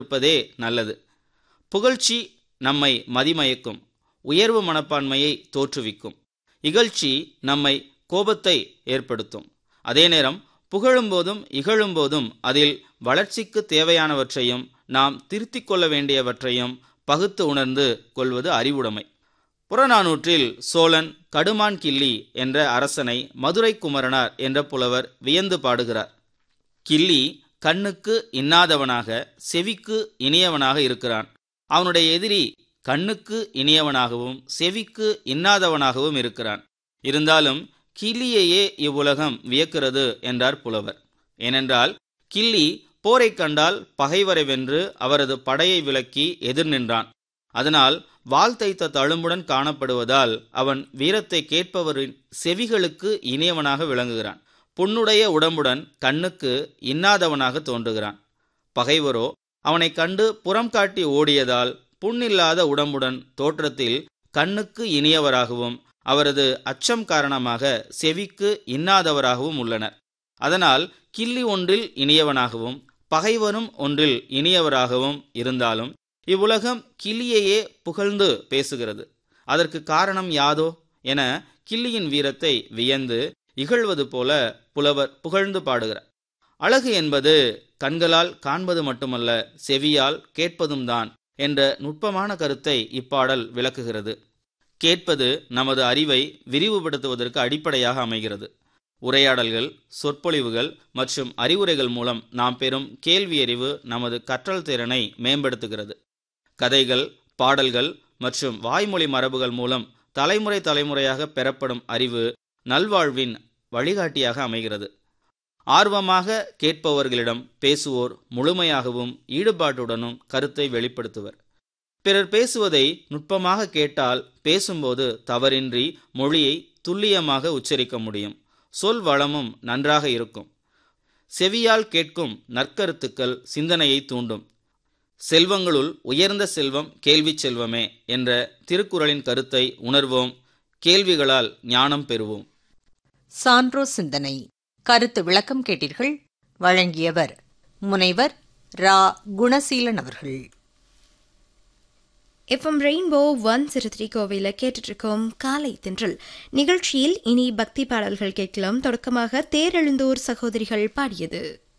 இருப்பதே நல்லது புகழ்ச்சி நம்மை மதிமயக்கும் உயர்வு மனப்பான்மையை தோற்றுவிக்கும் இகழ்ச்சி நம்மை கோபத்தை ஏற்படுத்தும் அதே நேரம் புகழும்போதும் இகழும்போதும் அதில் வளர்ச்சிக்கு தேவையானவற்றையும் நாம் திருத்திக் கொள்ள வேண்டியவற்றையும் பகுத்து உணர்ந்து கொள்வது அறிவுடைமை புறநானூற்றில் சோழன் கடுமான் கிள்ளி என்ற அரசனை மதுரை குமரனார் என்ற புலவர் வியந்து பாடுகிறார் கிள்ளி கண்ணுக்கு இன்னாதவனாக செவிக்கு இனியவனாக இருக்கிறான் அவனுடைய எதிரி கண்ணுக்கு இனியவனாகவும் செவிக்கு இன்னாதவனாகவும் இருக்கிறான் இருந்தாலும் கிள்ளியையே இவ்வுலகம் வியக்கிறது என்றார் புலவர் ஏனென்றால் கிள்ளி போரைக் கண்டால் பகைவரை வென்று அவரது படையை விலக்கி எதிர் நின்றான் அதனால் வாள் தைத்த தழும்புடன் காணப்படுவதால் அவன் வீரத்தை கேட்பவரின் செவிகளுக்கு இனியவனாக விளங்குகிறான் புண்ணுடைய உடம்புடன் கண்ணுக்கு இன்னாதவனாக தோன்றுகிறான் பகைவரோ அவனை கண்டு புறம் காட்டி ஓடியதால் புண்ணில்லாத உடம்புடன் தோற்றத்தில் கண்ணுக்கு இனியவராகவும் அவரது அச்சம் காரணமாக செவிக்கு இன்னாதவராகவும் உள்ளனர் அதனால் கிள்ளி ஒன்றில் இனியவனாகவும் பகைவரும் ஒன்றில் இனியவராகவும் இருந்தாலும் இவ்வுலகம் கிள்ளியையே புகழ்ந்து பேசுகிறது அதற்கு காரணம் யாதோ என கிள்ளியின் வீரத்தை வியந்து இகழ்வது போல புலவர் புகழ்ந்து பாடுகிறார் அழகு என்பது கண்களால் காண்பது மட்டுமல்ல செவியால் கேட்பதும் தான் என்ற நுட்பமான கருத்தை இப்பாடல் விளக்குகிறது கேட்பது நமது அறிவை விரிவுபடுத்துவதற்கு அடிப்படையாக அமைகிறது உரையாடல்கள் சொற்பொழிவுகள் மற்றும் அறிவுரைகள் மூலம் நாம் பெறும் கேள்வியறிவு நமது கற்றல் திறனை மேம்படுத்துகிறது கதைகள் பாடல்கள் மற்றும் வாய்மொழி மரபுகள் மூலம் தலைமுறை தலைமுறையாக பெறப்படும் அறிவு நல்வாழ்வின் வழிகாட்டியாக அமைகிறது ஆர்வமாக கேட்பவர்களிடம் பேசுவோர் முழுமையாகவும் ஈடுபாட்டுடனும் கருத்தை வெளிப்படுத்துவர் பிறர் பேசுவதை நுட்பமாக கேட்டால் பேசும்போது தவறின்றி மொழியை துல்லியமாக உச்சரிக்க முடியும் சொல் வளமும் நன்றாக இருக்கும் செவியால் கேட்கும் நற்கருத்துக்கள் சிந்தனையை தூண்டும் செல்வங்களுள் உயர்ந்த செல்வம் கேள்வி செல்வமே என்ற திருக்குறளின் கருத்தை உணர்வோம் கேள்விகளால் ஞானம் பெறுவோம் சான்றோ சிந்தனை கருத்து விளக்கம் கேட்டீர்கள் வழங்கியவர் முனைவர் ரா குணசீலன் அவர்கள் எஃப்எம் ரெயின்போ ஒன் சிறு த்ரீ கோவையில் கேட்டுட்டு இருக்கோம் காலை தென்றல் நிகழ்ச்சியில் இனி பக்தி பாடல்கள் கேட்கலாம் தொடக்கமாக தேரெழுந்தூர் சகோதரிகள் பாடியது